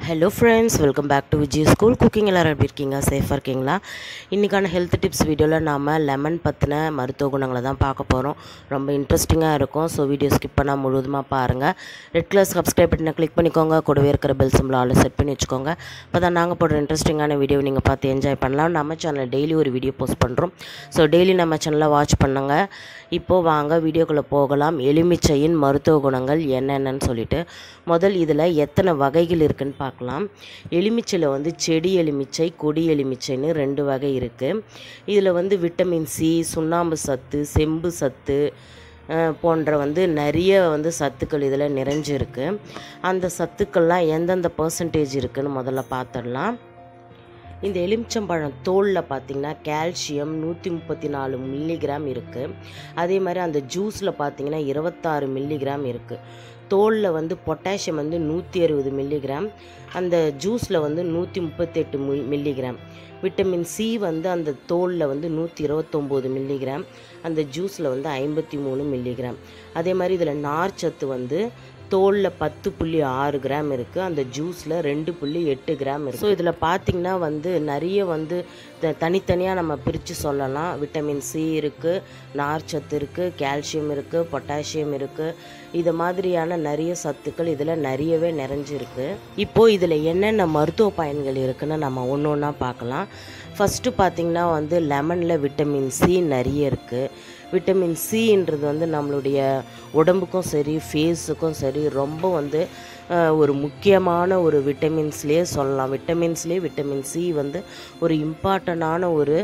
hello friends welcome back to Vijay school cooking எல்லோரும் எப்படி இருக்கீங்க சேஃபாக இருக்கீங்களா இன்றைக்கான ஹெல்த் டிப்ஸ் வீடியோவில் நாம் லெமன் பற்றின மருத்துவ குணங்களை தான் பார்க்க போகிறோம் ரொம்ப இன்ட்ரெஸ்டிங்காக இருக்கும் ஸோ வீடியோ ஸ்கிப் பண்ணால் முழுவதுமாக பாருங்கள் ரெட் கலர் சப்ஸ்கிரைப் பட்டனை கிளிக் பண்ணிக்கோங்க கூடவே இருக்கிற பெல் சிம்பிள் ஆல் செட் பண்ணி வச்சுக்கோங்க அப்போ தான் நாங்கள் போடுற இன்ட்ரெஸ்டிங்கான வீடியோ நீங்கள் பார்த்து என்ஜாய் பண்ணலாம் நம்ம சேனலில் டெய்லி ஒரு வீடியோ போஸ்ட் பண்ணுறோம் ஸோ டெய்லி நம்ம சேனலை வாட்ச் பண்ணுங்கள் இப்போது வாங்க வீடியோக்குள்ளே போகலாம் எலுமிச்சையின் மருத்துவ குணங்கள் என்னென்னு சொல்லிட்டு முதல் இதில் எத்தனை வகைகள் இருக்குன்னு பார்க்கலாம் எலுமிச்சையில் வந்து செடி எலுமிச்சை கொடி எலுமிச்சைன்னு ரெண்டு வகை இருக்குது இதில் வந்து விட்டமின் சி சுண்ணாம்பு சத்து செம்பு சத்து அஹ், போன்ற வந்து நிறைய வந்து சத்துக்கள் இதில் நிறைஞ்சிருக்கு அந்த சத்துக்கள்லாம் எந்தெந்த பர்சன்டேஜ் இருக்குன்னு முதல்ல பார்த்துடலாம் இந்த எலுமிச்சம்பழம் தோலில் பார்த்தீங்கன்னா கால்சியம் நூற்றி முப்பத்தி நாலு மில்லிகிராம் இருக்குது அதே மாதிரி அந்த ஜூஸில் பார்த்தீங்கன்னா இருபத்தாறு மில்லிகிராம் இருக்குது தோலில் வந்து பொட்டாசியம் வந்து நூற்றி அறுபது மில்லிகிராம் அந்த ஜூஸில் வந்து நூற்றி முப்பத்தெட்டு மில் மில்லிகிராம் விட்டமின் சி வந்து அந்த தோலில் வந்து நூற்றி இருபத்தொம்போது மில்லிகிராம் அந்த ஜூஸில் வந்து ஐம்பத்தி மூணு மில்லிகிராம் அதே மாதிரி இதில் நார்ச்சத்து வந்து தோலில் பத்து புள்ளி ஆறு கிராம் இருக்குது அந்த ஜூஸில் ரெண்டு புள்ளி எட்டு கிராம் இருக்குது ஸோ இதில் பார்த்திங்கன்னா வந்து நிறைய வந்து த- தனித்தனியாக நம்ம பிரித்து சொல்லலாம் விட்டமின் சி இருக்குது நார்ச்சத்து இருக்குது கால்சியம் இருக்குது பொட்டாசியம் இருக்குது இது மாதிரியான நிறைய சத்துக்கள் இதில் நிறையவே நிறைஞ்சிருக்கு இப்போது இதில் என்னென்ன மருத்துவ பயன்கள் இருக்குன்னு நம்ம ஒன்று ஒன்றா பார்க்கலாம் ஃபஸ்ட்டு பார்த்திங்கன்னா வந்து லெமனில் விட்டமின் சி நிறைய இருக்குது விட்டமின் சின்றது வந்து நம்மளுடைய உடம்புக்கும் சரி ஃபேஸுக்கும் சரி ரொம்ப வந்து அஹ், ஒரு முக்கியமான ஒரு விட்டமின்ஸ்லேயே சொல்லலாம் விட்டமின்ஸ்லேயே விட்டமின் சி வந்து ஒரு இம்பார்ட்டண்டான ஒரு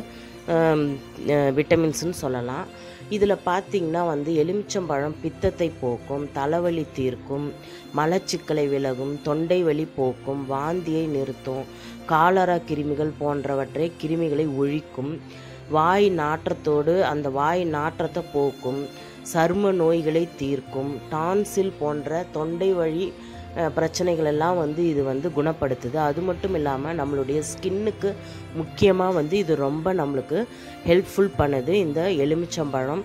விட்டமின்ஸ்னு சொல்லலாம் இதில் பார்த்திங்கன்னா வந்து எலுமிச்சம்பழம் பித்தத்தை போக்கும் தலைவலி தீர்க்கும் மலச்சிக்கலை விலகும் தொண்டை வலி போக்கும் வாந்தியை நிறுத்தும் காலரா கிருமிகள் போன்றவற்றை கிருமிகளை ஒழிக்கும் வாய் நாற்றத்தோடு அந்த வாய் நாற்றத்தை போக்கும் சரும நோய்களை தீர்க்கும் டான்சில் போன்ற தொண்டை வழி அஹ், பிரச்சனைகள் எல்லாம் வந்து இது வந்து குணப்படுத்துது அது மட்டும் இல்லாமல் நம்மளுடைய ஸ்கின்னுக்கு முக்கியமாக வந்து இது ரொம்ப நம்மளுக்கு ஹெல்ப்ஃபுல் பண்ணுது இந்த எலுமிச்சம்பழம்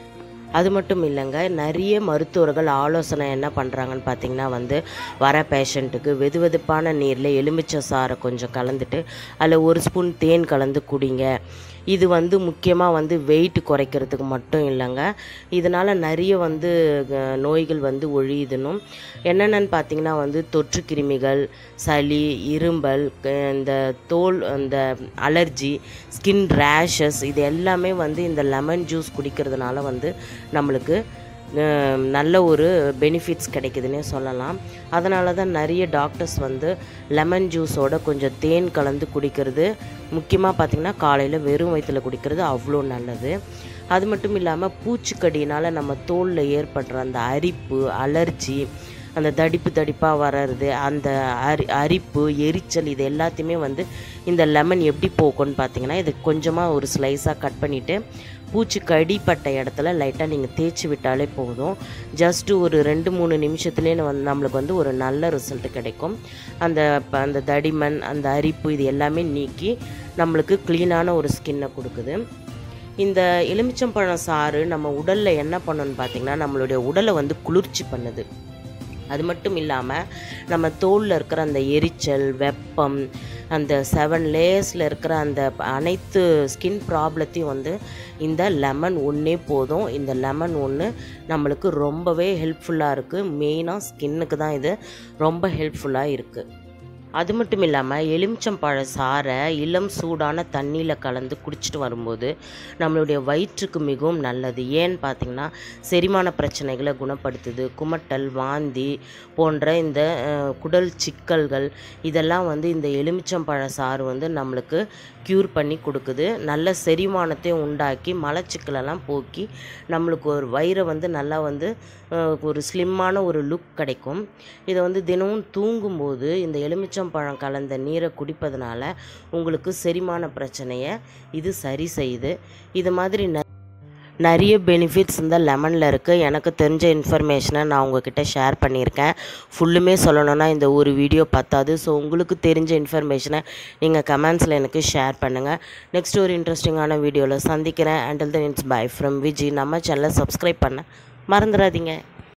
அது மட்டும் இல்லைங்க நிறைய மருத்துவர்கள் ஆலோசனை என்ன பண்ணுறாங்கன்னு பார்த்தீங்கன்னா வந்து வர பேஷண்ட்டுக்கு வெது வெதுப்பான நீரில் எலுமிச்சை சாறை கொஞ்சம் கலந்துட்டு அதில் ஒரு ஸ்பூன் தேன் கலந்து குடிங்க இது வந்து முக்கியமாக வந்து வெயிட் குறைக்கிறதுக்கு மட்டும் இல்லைங்க இதனால் நிறைய வந்து அஹ், நோய்கள் வந்து ஒழியுதுன்னும் என்னென்னு பார்த்தீங்கன்னா வந்து தொற்று கிருமிகள் சளி இரும்பல் க- இந்த தோல் இந்த அலர்ஜி ஸ்கின் ரேஷஸ் இது எல்லாமே வந்து இந்த லெமன் ஜூஸ் குடிக்கிறதுனால வந்து நம்மளுக்கு அஹ், நல்ல ஒரு பெனிஃபிட்ஸ் கிடைக்குதுன்னே சொல்லலாம் அதனால தான் நிறைய டாக்டர்ஸ் வந்து லெமன் ஜூஸோட கொஞ்சம் தேன் கலந்து குடிக்கிறது முக்கியமாக பார்த்திங்கன்னா காலையில் வெறும் வயிற்றில் குடிக்கிறது அவ்வளோ நல்லது அது மட்டும் இல்லாமல் பூச்சிக்கடியினால் நம்ம தோலில் ஏற்படுற அந்த அரிப்பு அலர்ஜி அந்த தடிப்பு தடிப்பாக வர்றது அந்த அரி அரிப்பு எரிச்சல் இது எல்லாத்தையுமே வந்து இந்த லெமன் எப்படி போக்கும்னு பார்த்தீங்கன்னா இது கொஞ்சமாக ஒரு ஸ்லைஸாக கட் பண்ணிவிட்டு பூச்சி கடிப்பட்ட இடத்துல லைட்டாக நீங்கள் தேய்ச்சி விட்டாலே போதும் ஜஸ்ட்டு ஒரு ரெண்டு மூணு நிமிஷத்துலேயே வந்து நம்மளுக்கு வந்து ஒரு நல்ல ரிசல்ட் கிடைக்கும் அந்த ப- அந்த தடிமன் அந்த அரிப்பு இது எல்லாமே நீக்கி நம்மளுக்கு க்ளீனான ஒரு ஸ்கின்னை கொடுக்குது இந்த எலுமிச்சம்பழம் சாறு நம்ம உடலில் என்ன பண்ணணும்னு பார்த்தீங்கன்னா நம்மளுடைய உடலை வந்து குளிர்ச்சி பண்ணுது அது மட்டும் இல்லாமல் நம்ம தோலில் இருக்கிற அந்த எரிச்சல் வெப்பம் அந்த செவன் லேயர்ஸில் இருக்கிற அந்த ப- அனைத்து ஸ்கின் ப்ராப்ளத்தையும் வந்து இந்த லெமன் ஒன்றே போதும் இந்த லெமன் ஒன்று நம்மளுக்கு ரொம்பவே ஹெல்ப்ஃபுல்லாக இருக்குது மெயினாக ஸ்கின்னுக்கு தான் இது ரொம்ப ஹெல்ப்ஃபுல்லாக இருக்குது அது மட்டும் இல்லாமல் எலுமிச்சம்பழ சாறை இளம் சூடான தண்ணியில் கலந்து குடிச்சிட்டு வரும்போது நம்மளுடைய வயிற்றுக்கு மிகவும் நல்லது ஏன்னு பார்த்தீங்கன்னா செரிமான பிரச்சனைகளை குணப்படுத்துது குமட்டல் வாந்தி போன்ற இந்த அஹ், குடல் சிக்கல்கள் இதெல்லாம் வந்து இந்த எலுமிச்சம்பழ சாறு வந்து நம்மளுக்கு க்யூர் பண்ணி கொடுக்குது நல்ல செரிமானத்தை உண்டாக்கி மலச்சிக்கலெல்லாம் போக்கி நம்மளுக்கு ஒரு வயிறை வந்து நல்லா வந்து அஹ், ஒரு ஸ்லிம்மான ஒரு லுக் கிடைக்கும் இதை வந்து தினமும் தூங்கும்போது இந்த எலுமிச்சம்பழம் கலந்த நீரை குடிப்பதனால உங்களுக்கு செரிமான பிரச்சனையை இது சரி செய்யுது இது மாதிரி ந- நிறைய பெனிஃபிட்ஸ் இந்த லெமனில் இருக்குது எனக்கு தெரிஞ்ச இன்ஃபர்மேஷனை நான் உங்ககிட்ட ஷேர் பண்ணியிருக்கேன் ஃபுல்லுமே சொல்லணும்னா இந்த ஒரு வீடியோ பத்தாது ஸோ உங்களுக்கு தெரிஞ்ச இன்ஃபர்மேஷனை நீங்கள் கமெண்ட்ஸில் எனக்கு ஷேர் பண்ணுங்கள் நெக்ஸ்ட் ஒரு இன்ட்ரெஸ்டிங்கான வீடியோவில் சந்திக்கிறேன் until then it's bye from Viji நம்ம சேனலை சப்ஸ்கிரைப் பண்ண மறந்துடாதீங்க